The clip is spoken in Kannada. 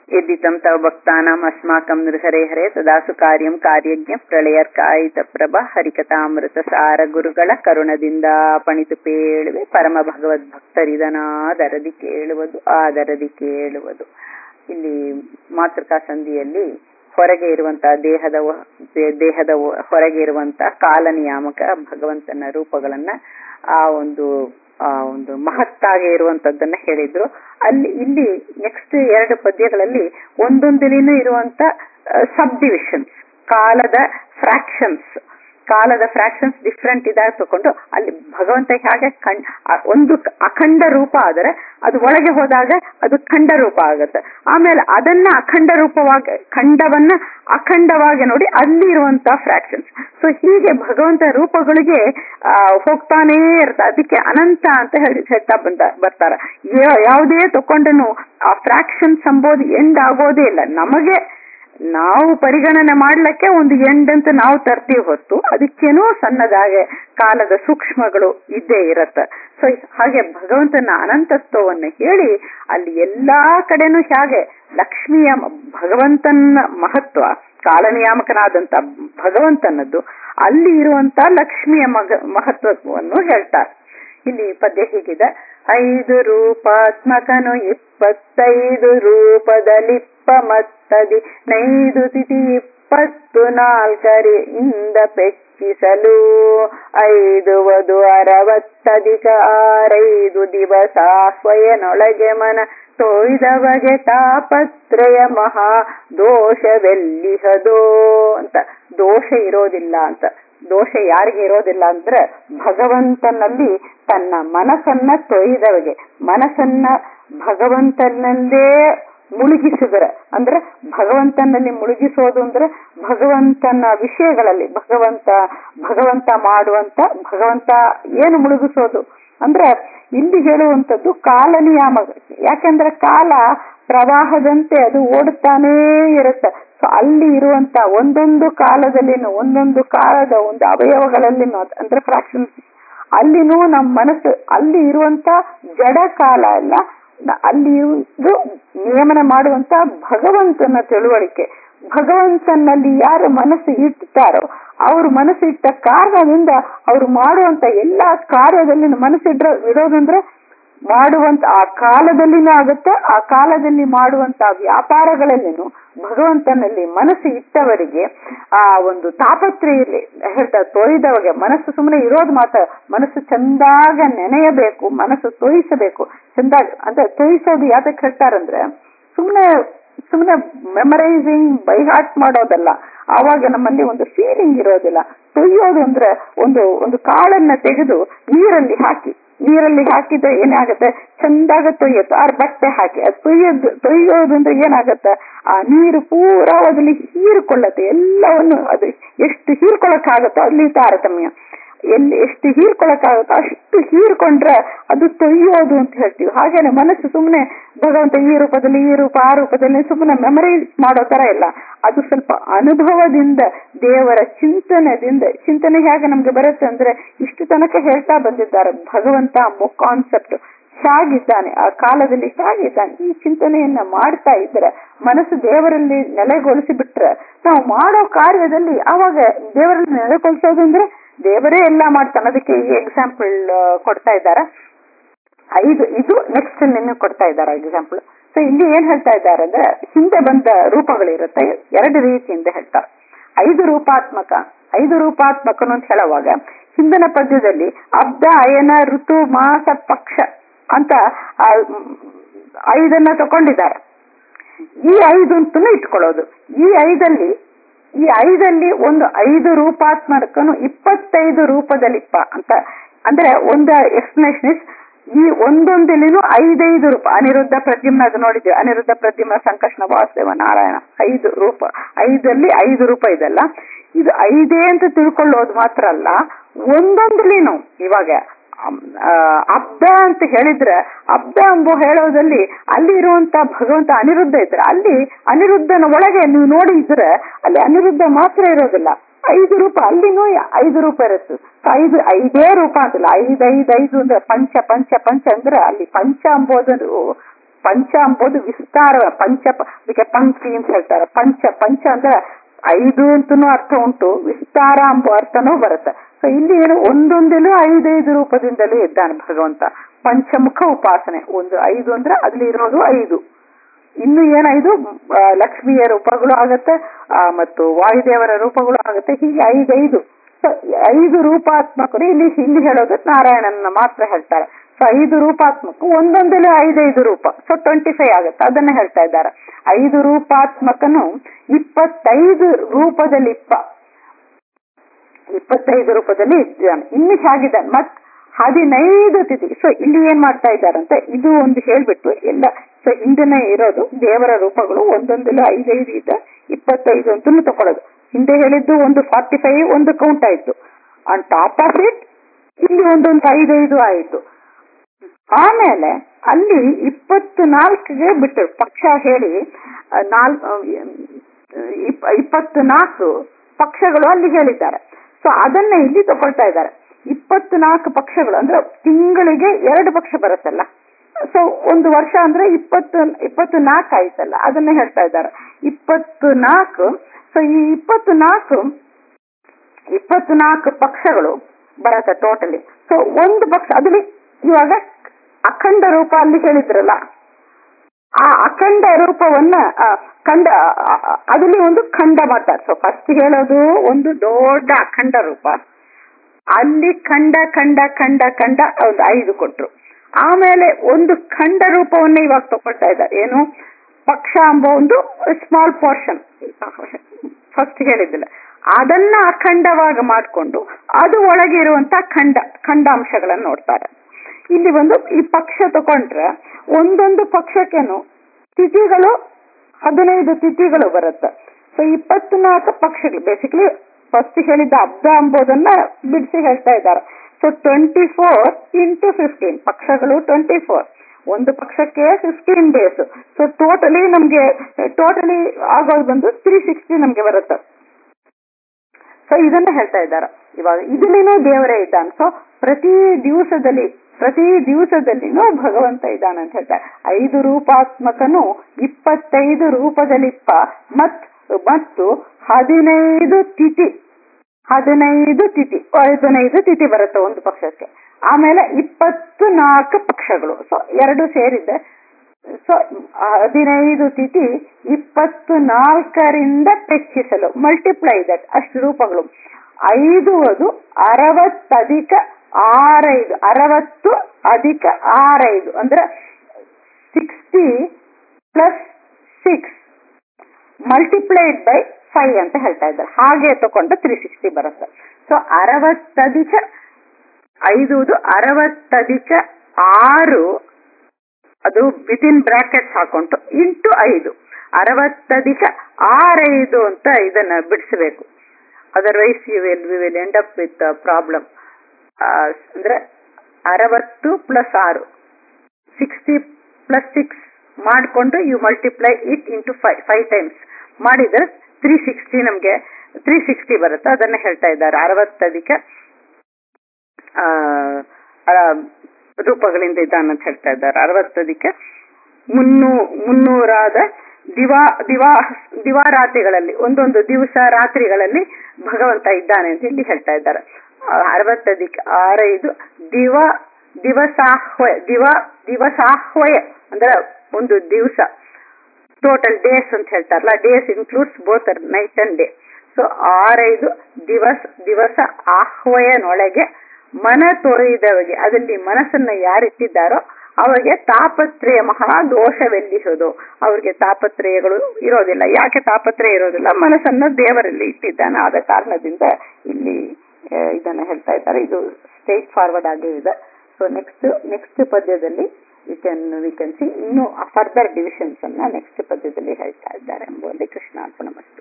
यद्दितं तव भक्तानाम् अस्माकं नृहरे हरे ಸದಾಸು ಕಾರ್ಯಂ ಕಾರ್ಯಜ್ಞ ಪ್ರಳಯರ್ಕಾಯಿತ ಪ್ರಭ ಹರಿಕಥಾಮೃತ ಸಾರ ಗುರುಗಳ ಕರುಣದಿಂದ ಪಣಿತು ಪೇಳುವೆ ಪರಮ ಭಗವದ್ ಭಕ್ತರಿದನಾದರದಿ ಕೇಳುವುದು ಆದರದಿ ಕೇಳುವುದು ಇಲ್ಲಿ ಮಾತೃಕಾ ಸಂಧಿಯಲ್ಲಿ ಹೊರಗೆ ಇರುವಂತಹ ದೇಹದ ಒ- ದೇ- ದೇಹದ ಒ- ಹೊರಗೆ ಇರುವಂತಹ ಕಾಲ ನಿಯಾಮಕ ಭಗವಂತನ ರೂಪಗಳನ್ನ ಆ ಒಂದು ಆ ಒಂದು ಮಹತ್ತಾಗಿ ಇರುವಂತದ್ದನ್ನ ಹೇಳಿದ್ರು ಅಲ್ಲಿ ಇಲ್ಲಿ ನೆಕ್ಸ್ಟ್ ಎರಡು ಪದ್ಯಗಳಲ್ಲಿ ಒಂದೊಂದಿನೂ ಇರುವಂತ ಸಬ್ ಡಿವಿಷನ್ಸ್ ಕಾಲದ ಫ್ರಾಕ್ಷನ್ಸ್ ಕಾಲದ ಫ್ರಾಕ್ಷನ್ಸ್ ಡಿಫ್ರೆಂಟ್ ಇದಾಗಿ ತಕೊಂಡು ಅಲ್ಲಿ ಭಗವಂತ ಹೇಗೆ ಕಣ್ ಆ ಒಂದು ಕ- ಅಖಂಡ ರೂಪ ಆದರೆ ಅದು ಒಳಗೆ ಹೋದಾಗ ಅದು ಖಂಡ ರೂಪ ಆಗುತ್ತೆ ಆಮೇಲೆ ಅದನ್ನ ಅಖಂಡ ರೂಪವಾಗಿ ಖಂಡವನ್ನ ಅಖಂಡವಾಗಿ ನೋಡಿ ಅಲ್ಲಿ ಇರುವಂತ ಫ್ರಾಕ್ಷನ್ಸ್ ಸೊ ಹೀಗೆ ಭಗವಂತ ರೂಪಗಳಿಗೆ ಆ, ಹೋಗ್ತಾನೇ ಇರ್ತ ಅದಕ್ಕೆ ಅನಂತ ಅಂತ ಹೇಳಿ ಹೇಳ್ತಾ ಬಂದ ಬರ್ತಾರ ಯಾ- ಯಾವುದೇ ತಕೊಂಡನು ಆ ಫ್ರಾಕ್ಷನ್ಸ್ ಅಂಬೋದು ಎಂಡ್ ಆಗೋದೇ ಇಲ್ಲ ನಮಗೆ ನಾವು ಪರಿಗಣನೆ ಮಾಡ್ಲಿಕ್ಕೆ ಒಂದು ಎಂಡ್ ಅಂತ ನಾವು ತರ್ತೀವಿ ಹೊತ್ತು ಅದಕ್ಕೇನೋ ಸಣ್ಣದಾಗೆ ಕಾಲದ ಸೂಕ್ಷ್ಮಗಳು ಇದ್ದೇ ಇರತ್ತ ಸೊ ಹಾಗೆ ಭಗವಂತನ ಅನಂತತ್ವವನ್ನು ಹೇಳಿ ಅಲ್ಲಿ ಎಲ್ಲಾ ಕಡೆನೂ ಹೇಗೆ ಲಕ್ಷ್ಮಿಯ ಮ- ಭಗವಂತನ ಮಹತ್ವ ಕಾಲನಿಯಾಮಕನಾದಂತ ಭಗವಂತನದ್ದು ಅಲ್ಲಿ ಇರುವಂತ ಲಕ್ಷ್ಮಿಯ ಮಗ ಮಹತ್ವವನ್ನು ಹೇಳ್ತಾರೆ ಇಲ್ಲಿ ಪದ್ಯ ಹೀಗಿದೆ ಐದು ರೂಪಾತ್ಮಕನು ಇಪ್ಪತ್ತೈದು ರೂಪದಲಿಪ್ಪ ಮತ್ತದಿ ನೈದು ತಿಥಿ ಇಪ್ಪತ್ತು ನಾಲ್ಕರಿಂದ ಪೆಚ್ಚಿಸಲು ಐದು ವಧು ಅರವತ್ತಧಿಕ ಆರೈದು ದಿವಸ ಸ್ವಯನೊಳಗೆ ಮನ ತೊಯ್ದವಗೆ ತಾಪತ್ರಯ ಮಹಾ ದೋಷವೆಲ್ಲಿಹದೋ ಅಂತ ದೋಷ ಇರೋದಿಲ್ಲ ಅಂತ ದೋಷ ಯಾರಿಗೆ ಇರೋದಿಲ್ಲ ಅಂದ್ರೆ ಭಗವಂತನಲ್ಲಿ ತನ್ನ ಮನಸ್ಸನ್ನ ತೊಯ್ದವಗೆ ಮನಸ್ಸನ್ನ ಭಗವಂತನಲ್ಲೇ ಮುಳುಗಿಸಿದರೆ ಅಂದ್ರೆ ಭಗವಂತನಲ್ಲಿ ಮುಳುಗಿಸೋದು ಅಂದ್ರೆ ಭಗವಂತನ ವಿಷಯಗಳಲ್ಲಿ ಭಗವಂತ ಭಗವಂತ ಮಾಡುವಂತ ಭಗವಂತ ಏನು ಮುಳುಗಿಸೋದು ಅಂದ್ರೆ ಇಲ್ಲಿ ಹೇಳುವಂಥದ್ದು ಕಾಲ ನಿಯಾಮ ಯಾಕೆಂದ್ರೆ ಕಾಲ ಪ್ರವಾಹದಂತೆ ಅದು ಓಡುತ್ತಾನೇ ಇರುತ್ತೆ ಸೊ ಅಲ್ಲಿ ಇರುವಂತ ಒಂದೊಂದು ಕಾಲದಲ್ಲಿನೂ ಒಂದೊಂದು ಕಾಲದ ಒಂದು ಅವಯವಗಳಲ್ಲಿನೂ ಅದ್- ಅಂದ್ರೆ ಫ್ರಾಕ್ಷನ್ಸ್ ಅಲ್ಲಿನೂ ನಮ್ಮ ಮನಸ್ಸು ಅಲ್ಲಿ ಇರುವಂತ ಜಡ ಕಾಲ ಅಲ್ಲ ನ- ಅಲ್ಲಿ ಇರುವುದು ನಿಯಮನ ಮಾಡುವಂತ ಭಗವಂತನ ತಿಳುವಳಿಕೆ ಭಗವಂತನಲ್ಲಿ ಯಾರು ಮನಸ್ಸು ಇಡ್ತಾರೋ ಅವರು ಮನಸ್ಸು ಇಟ್ಟ ಕಾರಣದಿಂದ ಅವರು ಮಾಡುವಂತ ಎಲ್ಲಾ ಕಾರ್ಯದಲ್ಲಿ ಮನಸ್ಸಿಡ್ರ ಇರೋದಂದ್ರೆ ಮಾಡುವಂತ ಆ ಕಾಲದಲ್ಲಿನೂ ಆಗುತ್ತೆ ಆ ಕಾಲದಲ್ಲಿ ಮಾಡುವಂತ ವ್ಯಾಪಾರಗಳಲ್ಲಿನೂ ಭಗವಂತನಲ್ಲಿ ಮನಸ್ಸು ಇಟ್ಟವರಿಗೆ ಆ ಒಂದು ತಾಪತ್ರೆಯ ಇರ್ಲಿ ಹೇಳ್ತಾ ತೊಯ್ದವಗೆ ಮನಸ್ಸು ಸುಮ್ಮನೆ ಇರೋದು ಮಾತ್ರ ಮನಸ್ಸು ಚಂದಾಗ ನೆನೆಯಬೇಕು ಮನಸ್ಸು ತೋಯಿಸಬೇಕು ಚಂದಾಗ ಅಂದ್ರೆ ತೋಯಿಸೋದು ಯಾತಕ್ಕೆ ಹೇಳ್ತಾರಂದ್ರೆ ಸುಮ್ಮನೆ ಸುಮ್ಮನೆ ಮೆಮರೈಸಿಂಗ್ ಬೈ ಹಾರ್ಟ್ ಮಾಡೋದಲ್ಲ ಆವಾಗ ನಮ್ಮಲ್ಲಿ ಒಂದು ಫೀಲಿಂಗ್ ಇರೋದಿಲ್ಲ ತೊಯ್ಯೋದು ಅಂದ್ರೆ ಒಂದು ಒಂದು ಕಾಳನ್ನ ತೆಗೆದು ನೀರಲ್ಲಿ ಹಾಕಿ ನೀರಲ್ಲಿ ಹಾಕಿದ್ರೆ ಏನಾಗುತ್ತೆ ಚಂದಾಗ ತೊಯ್ಯುತ್ತೆ ಆರ್ ಬಟ್ಟೆ ಹಾಕಿ ಅದು ತೊಯ್ಯೋದು ತೊಯ್ಯೋದು ಅಂದ್ರೆ ಏನಾಗುತ್ತೆ ಆ ನೀರು ಪೂರಾ ಅದ್ರಲ್ಲಿ ಹೀರಿಕೊಳ್ಳುತ್ತೆ ಎಲ್ಲವನ್ನು ಅದು ಎಷ್ಟು ಹೀರ್ಕೊಳಕ್ಕಾಗುತ್ತೋ ಅಲ್ಲಿ ತಾರತಮ್ಯ ಎಲ್ಲಿ ಎಷ್ಟು ಹೀರ್ಕೊಳಕ್ಕಾಗುತ್ತೋ ಅಷ್ಟು ಹೀರ್ಕೊಂಡ್ರೆ ಅದು ತೊಯ್ಯೋದು ಅಂತ ಹೇಳ್ತೀವಿ ಹಾಗೇನೆ ಮನಸ್ಸು ಸುಮ್ಮನೆ ಭಗವಂತ ಈ ರೂಪದಲ್ಲಿ ಈ ರೂಪ ಆ ರೂಪದಲ್ಲಿ ಸುಮ್ಮನೆ ಮೆಮರೈಸ್ ಮಾಡೋ ತರ ಇಲ್ಲ ಅದು ಸ್ವಲ್ಪ ಅನುಭವದಿಂದ ದೇವರ ಚಿಂತನೆದಿಂದ ಚಿಂತನೆ ಹೇಗೆ ನಮ್ಗೆ ಬರುತ್ತೆ ಅಂದ್ರೆ ಇಷ್ಟು ತನಕ ಹೇಳ್ತಾ ಬಂದಿದ್ದಾರೆ ಭಗವಂತ ಕಾನ್ಸೆಪ್ಟ್ ಹೇಗಿದ್ದಾನೆ ಆ ಕಾಲದಲ್ಲಿ ಹೇಗಿದ್ದಾನೆ ಈ ಚಿಂತನೆಯನ್ನ ಮಾಡ್ತಾ ಇದ್ರೆ ಮನಸ್ಸು ದೇವರಲ್ಲಿ ನೆಲೆಗೊಳಿಸಿ ಬಿಟ್ರೆ ನಾವು ಮಾಡೋ ಕಾರ್ಯದಲ್ಲಿ ಆವಾಗ ದೇವರಲ್ಲಿ ನೆಲೆಗೊಳಿಸೋದು ಅಂದ್ರೆ ದೇವರೇ ಎಲ್ಲ ಮಾಡ್ತಾನೆ ಅದಕ್ಕೆ ಈ ಎಕ್ಸಾಂಪಲ್ ಕೊಡ್ತಾ ಇದ್ದಾರೆ ಐದು ಇದು ನೆಕ್ಸ್ಟ್ ನಿಮಗೆ ಕೊಡ್ತಾ ಇದ್ದಾರೆ ಎಕ್ಸಾಂಪಲ್ ಸೊ ಇಲ್ಲಿ ಏನ್ ಹೇಳ್ತಾ ಇದ್ದಾರೆ ಅಂದ್ರೆ ಹಿಂದೆ ಬಂದ ರೂಪಗಳಿರುತ್ತೆ ಎರಡು ರೀತಿಯಿಂದ ಹೇಳ್ತಾರೆ ಐದು ರೂಪಾತ್ಮಕ ಐದು ರೂಪಾತ್ಮಕನು ಅಂತ ಹೇಳುವಾಗ ಹಿಂದಿನ ಪದ್ಯದಲ್ಲಿ ಅಬ್ದ ಅಯನ ಋತು ಮಾಸ ಪಕ್ಷ ಅಂತ ಆ, ಮ್, ಐದನ್ನ ತಕೊಂಡಿದ್ದಾರೆ ಈ ಐದು ಅಂತಲೂ ಇಟ್ಕೊಳ್ಳೋದು ಈ ಐದಲ್ಲಿ ಈ ಐದಲ್ಲಿ ಒಂದು ಐದು ರೂಪಾತ್ಮಕನು ಇಪ್ಪತ್ತೈದು ರೂಪದಲ್ಲಿಪ್ಪ ಅಂತ ಅಂದ್ರೆ ಒಂದು ಎಕ್ಸ್ಪ್ಲನೇಷನ್ ಇಸ್ ಈ ಒಂದೊಂದಿಲಿನೂ ಐದೈದು ರೂಪ ಅನಿರುದ್ಧ ಪ್ರದ್ಯುಮ್ನ ಅದು ನೋಡಿದ್ವಿ ಅನಿರುದ್ಧ ಪ್ರದ್ಯುಮ್ನ ಸಂಕಷ್ಣ ವಾಸುದೇವ ನಾರಾಯಣ ಐದು ರೂಪ ಐದಲ್ಲಿ ಐದು ರೂಪ ಇದೆಲ್ಲ ಇದು ಐದೇ ಅಂತ ತಿಳ್ಕೊಳ್ಳೋದು ಮಾತ್ರ ಅಲ್ಲ ಒಂದೊಂದ್ಲಿನೂ ಇವಾಗ ಅಮ್, ಆ, ಅಬ್ದ ಅಂತ ಹೇಳಿದ್ರೆ ಅಬ್ದ ಎಂಬ ಹೇಳೋದಲ್ಲಿ ಅಲ್ಲಿ ಇರುವಂತ ಭಗವಂತ ಅನಿರುದ್ಧ ಇದ್ರೆ ಅಲ್ಲಿ ಅನಿರುದ್ಧನ ಒಳಗೆ ನೀವು ನೋಡಿ ಇದ್ರೆ ಅಲ್ಲಿ ಅನಿರುದ್ಧ ಮಾತ್ರ ಇರೋದಿಲ್ಲ ಐದು ರೂಪ ಅಲ್ಲಿನೂ ಐದು ರೂಪ ಇರುತ್ತೆ ಐದು ಐದೇ ರೂಪ ಅಂತಿಲ್ಲ ಐದು ಐದು ಐದು ಅಂದ್ರೆ ಪಂಚ ಪಂಚ ಪಂಚ ಅಂದ್ರೆ ಅಲ್ಲಿ ಪಂಚ ಅಂಬೋದು ಪಂಚ ಅಂಬೋದು ವಿಸ್ತಾರ ಪಂಚ ಅದಕ್ಕೆ ಪಂಕ್ತಿ ಅಂತ ಹೇಳ್ತಾರೆ ಪಂಚ ಪಂಚ ಅಂದ್ರೆ ಐದು ಅಂತನೂ ಅರ್ಥ ಉಂಟು ವಿಸ್ತಾರ ಎಂಬ ಅರ್ಥನೂ ಬರುತ್ತೆ ಸೊ ಇಲ್ಲಿ ಏನು ಒಂದೊಂದಲ್ಲೂ ಐದೈದು ರೂಪದಿಂದಲೂ ಇದ್ದಾನೆ ಭಗವಂತ ಪಂಚಮುಖ ಉಪಾಸನೆ ಒಂದು ಐದು ಅಂದ್ರೆ ಅಲ್ಲಿ ಇರೋದು ಐದು ಇನ್ನು ಏನೈದು ಆ, ಲಕ್ಷ್ಮಿಯ ರೂಪಗಳು ಆಗತ್ತೆ ಆ, ಮತ್ತು ವಾಯುದೇವರ ರೂಪಗಳು ಆಗತ್ತೆ ಹೀಗೆ ಐದೈದು ಸೊ ಐದು ರೂಪಾತ್ಮಕರು ಇಲ್ಲಿ ಇಲ್ಲಿ ಹೇಳೋದು ನಾರಾಯಣನ ಮಾತ್ರ ಹೇಳ್ತಾರೆ ಸೊ ಐದು ರೂಪಾತ್ಮಕ ಒಂದೊಂದಲ್ಲೂ ಐದೈದು ರೂಪ ಸೊ ಟ್ವೆಂಟಿ ಫೈವ್ ಆಗುತ್ತೆ ಅದನ್ನ ಹೇಳ್ತಾ ಇದ್ದಾರೆ ಐದು ರೂಪಾತ್ಮಕನು ಇಪ್ಪತ್ತೈದು ರೂಪದಲ್ಲಿ ಇಪ್ಪ ಇಪ್ಪತ್ತೈದು ರೂಪದಲ್ಲಿ ಇದ್ದಾನೆ ಇನ್ನು ಹೇಗಿದ್ದಾನೆ ಮತ್ ಹದಿನೈದು ತಿಥಿ ಸೊ ಇಲ್ಲಿ ಏನ್ ಮಾಡ್ತಾ ಇದ್ದಾರಂತೆ ಇದು ಒಂದು ಹೇಳ್ಬಿಟ್ಟು ಎಲ್ಲ ಸೊ ಹಿಂದೆನೆ ಇರೋದು ದೇವರ ರೂಪಗಳು ಒಂದೊಂದಲ್ಲೂ ಐದೈದು ಇದೆ ಇಪ್ಪತ್ತೈದು ಅಂತಲೂ ತಗೊಳ್ಳೋದು ಹಿಂದೆ ಹೇಳಿದ್ದು ಒಂದು ಫಾರ್ಟಿ ಫೈವ್ ಒಂದು ಕೌಂಟ್ ಆಯ್ತು ಆನ್ ಟಾಪ್ ಆಫ್ ಇಟ್ ಇಲ್ಲಿ ಒಂದೊಂದು ಐದೈದು ಆಯಿತು ಆಮೇಲೆ ಅಲ್ಲಿ ಇಪ್ಪತ್ತು ನಾಲ್ಕಿಗೆ ಬಿಟ್ಟರು ಪಕ್ಷ ಹೇಳಿ ನಾಲ್ ಇಪ್ಪತ್ತು ನಾಲ್ಕು ಪಕ್ಷಗಳು ಅಲ್ಲಿ ಹೇಳಿದ್ದಾರೆ ಸೊ ಅದನ್ನ ಇಲ್ಲಿ ತಗೊಳ್ತಾ ಇದ್ದಾರೆ ಇಪ್ಪತ್ತು ನಾಲ್ಕು ಪಕ್ಷಗಳು ಅಂದ್ರೆ ತಿಂಗಳಿಗೆ ಎರಡು ಪಕ್ಷ ಬರುತ್ತಲ್ಲ ಸೊ ಒಂದು ವರ್ಷ ಅಂದ್ರೆ ಇಪ್ಪತ್ತು ಇಪ್ಪತ್ತು ನಾಲ್ಕು ಆಯ್ತಲ್ಲ ಅದನ್ನ ಹೇಳ್ತಾ ಇದ್ದಾರೆ ಇಪ್ಪತ್ತು ನಾಲ್ಕು ಸೊ ಈ ಇಪ್ಪತ್ತು ನಾಲ್ಕು ಇಪ್ಪತ್ತು ನಾಲ್ಕು ಪಕ್ಷಗಳು ಬರತ್ತೆ ಟೋಟಲಿ ಸೊ ಒಂದು ಪಕ್ಷ ಅದ್ರಲ್ಲಿ ಇವಾಗ ಅಖಂಡ ರೂಪ ಅಲ್ಲಿ ಹೇಳಿದ್ರಲ್ಲ ಆ ಅಖಂಡ ರೂಪವನ್ನ ಆ, ಖಂಡ ಆ, ಆ, ಅದಲ್ಲಿ ಒಂದು ಖಂಡ ಮಾಡ್ತಾರೆ ಸೊ ಫಸ್ಟ್ ಹೇಳೋದು ಒಂದು ದೊಡ್ಡ ಅಖಂಡ ರೂಪ ಅಲ್ಲಿ ಖಂಡ ಖಂಡ ಖಂಡ ಖಂಡ ಒಂದು ಐದು ಕೊಟ್ರು ಆಮೇಲೆ ಒಂದು ಖಂಡ ರೂಪವನ್ನ ಇವಾಗ ತಗೊಳ್ತಾ ಇದ್ದಾರೆ ಏನು ಪಕ್ಷ ಎಂಬ ಒಂದು ಸ್ಮಾಲ್ ಪೋರ್ಷನ್ ಫಸ್ಟ್ ಹೇಳಿದ್ದಿಲ್ಲ ಅದನ್ನ ಅಖಂಡವಾಗಿ ಮಾಡಿಕೊಂಡು ಅದು ಒಳಗೆ ಇರುವಂತ ಖಂಡ ಖಂಡಾಂಶಗಳನ್ನ ನೋಡ್ತಾರೆ ಇಲ್ಲಿ ಒಂದು ಈ ಪಕ್ಷ ತಗೊಂಡ್ರೆ ಒಂದೊಂದು ಪಕ್ಷಕ್ಕೇನು ತಿಥಿಗಳು ಹದಿನೈದು ತಿಥಿಗಳು ಬರುತ್ತೆ ಸೊ ಇಪ್ಪತ್ನಾಲ್ಕು ಪಕ್ಷಗಳು ಬೇಸಿಕಲಿ ಫಸ್ಟ್ ಹೇಳಿದ್ದ ಅಬ್ದ ಎಂಬುದನ್ನ ಬಿಡಿಸಿ ಹೇಳ್ತಾ ಇದ್ದಾರೆ so twenty four into fifteen ಪಕ್ಷಗಳು ಟ್ವೆಂಟಿ ಫೋರ್ ಒಂದು ಪಕ್ಷಕ್ಕೆ ಫಿಫ್ಟೀನ್ ಡೇಸ್ ಸೊ ಟೋಟಲಿ ನಮ್ಗೆ ಟೋಟಲಿ ಆಗೋದು ಬಂದು ತ್ರೀ ಸಿಕ್ಸ್ಟಿ ನಮ್ಗೆ ಬರುತ್ತೆ ಸೊ ಇದನ್ನ ಹೇಳ್ತಾ ಇದ್ದಾರೆ ಇವಾಗ ಇದರಲ್ಲಿನೂ ದೇವರೇ ಇದ್ದಾನೆ ಸೊ ಪ್ರತಿ ದಿವಸದಲ್ಲಿ ಪ್ರತಿ ದಿವಸದಲ್ಲಿನೂ ಭಗವಂತ ಇದ್ದಾನೆ ಅಂತ ಹೇಳ್ತಾರೆ ಐದು ರೂಪಾತ್ಮಕನು ಇಪ್ಪತ್ತೈದು ರೂಪದಲ್ಲಿಪ್ಪ ಮತ್ ಮತ್ತು ಹದಿನೈದು ತಿಥಿ ಹದಿನೈದು ತಿಥಿ ಹದಿನೈದು ತಿಥಿ ಬರುತ್ತೆ ಒಂದು ಪಕ್ಷಕ್ಕೆ ಆಮೇಲೆ ಇಪ್ಪತ್ತು ನಾಲ್ಕು ಪಕ್ಷಗಳು ಸೊ ಎರಡು ಸೇರಿದೆ ಸೊ ಹದಿನೈದು ತಿಥಿ ಇಪ್ಪತ್ತು ನಾಲ್ಕರಿಂದ ಹೆಚ್ಚಿಸಲು ಮಲ್ಟಿಪ್ಲೈ ದಟ್ ಅಷ್ಟು ರೂಪಗಳು ಐದು ಅದು ಅರವತ್ತಧಿಕ ಆರೈದು ಅರವತ್ತು ಅಧಿಕ ಆರೈದು ಅಂದ್ರೆ sixty plus six multiplied by five ಅಂತ ಹೇಳ್ತಾ ಇದ್ದಾರೆ ಹಾಗೆ ತಗೊಂಡು ತ್ರೀ ಸಿಕ್ಸ್ಟಿ ಬರುತ್ತೆ ಸೊ ಅರವತ್ತಧಿಕ ಐದು ಅರವತ್ತಧಿಕ ಆರು ಅದು ವಿತಿನ್ ಬ್ರಾಕೆಟ್ಸ್ ಹಾಕೊಂಡು ಇಂಟು ಐದು ಅರವತ್ತಧಿಕ ಆರೈದು ಅಂತ ಇದನ್ನ ಬಿಡಿಸಬೇಕು otherwise you will we will end up with problem ಅಂದ್ರೆ ಅರವತ್ತು ಪ್ಲಸ್ ಆರು ಸಿಕ್ಸ್ಟಿ ಪ್ಲಸ್ ಸಿಕ್ಸ್ ಮಾಡಿಕೊಂಡು you multiply it into five five times ಮಾಡಿದ್ರೆ ತ್ರೀ ಸಿಕ್ಸ್ಟಿ ನಮ್ಗೆ ತ್ರೀ ಸಿಕ್ಸ್ಟಿ ಬರುತ್ತೆ ಅದನ್ನ ಹೇಳ್ತಾ ಇದ್ದಾರೆ ಅರವತ್ತಧಿಕ ಆ, ಆ, ರೂಪಗಳಿಂದ ಇದ್ದಾನೆ ಅಂತ ಹೇಳ್ತಾ ಇದ್ದಾರೆ ಅರವತ್ತಧಿಕ ಮುನ್ನೂ ಮುನ್ನೂರಾದ ದಿವಾ ದಿವಾ ದಿವಾರಾತ್ರಿಗಳಲ್ಲಿ ಒಂದೊಂದು ದಿವಸ ರಾತ್ರಿಗಳಲ್ಲಿ ಭಗವಂತ ಇದ್ದಾನೆ ಅಂತ ಇಲ್ಲಿ ಹೇಳ್ತಾ ಇದ್ದಾರೆ ಆ, ಅರವತ್ತಧಿಕ ಆರೈದು ದಿವ ದಿವಸಾಹ್ವಯ ದಿವ ದಿವಸಾಹ್ವಯ ಅಂದ್ರೆ ಒಂದು ದಿವಸ ಟೋಟಲ್ ಡೇಸ್ ಅಂತ ಹೇಳ್ತಾರಲ್ಲ days includes both night and day so ಆರೈದು ದಿವಸ ದಿವಸ ಆಹ್ವಯನೊಳಗೆ ಮನ ತೊರೆಯುವುದವರಿಗೆ ಅದರಲ್ಲಿ ಮನಸ್ಸನ್ನ ಯಾರಿಟ್ಟಿದ್ದಾರೋ ಅವರಿಗೆ ತಾಪತ್ರಯ ಮಹಾ ದೋಷವೆಲ್ಲಿಸೋದು ಅವ್ರಿಗೆ ತಾಪತ್ರಯಗಳು ಇರೋದಿಲ್ಲ ಯಾಕೆ ತಾಪತ್ರಯ ಇರೋದಿಲ್ಲ ಮನಸ್ಸನ್ನ ದೇವರಲ್ಲಿ ಇಟ್ಟಿದ್ದಾನೆ ಆದ ಕಾರಣದಿಂದ ಇಲ್ಲಿ ಆ, ಇದನ್ನ ಹೇಳ್ತಾ ಇದ್ದಾರೆ ಇದು ಸ್ಟೇಟ್ ಫಾರ್ವರ್ಡ್ ಆಗಿ ಇದೆ ಸೊ ನೆಕ್ಸ್ಟ್ ನೆಕ್ಸ್ಟ್ ಪದ್ಯದಲ್ಲಿ we can we can see ಇನ್ನು ಫರ್ದರ್ ಡಿವಿಷನ್ಸ್ ಅನ್ನ ನೆಕ್ಸ್ಟ್ ಪದ್ಯದಲ್ಲಿ ಹೇಳ್ತಾ ಇದ್ದಾರೆ ಎಂಬುದರಲ್ಲಿ ಕೃಷ್ಣ ಅರ್ಪಣ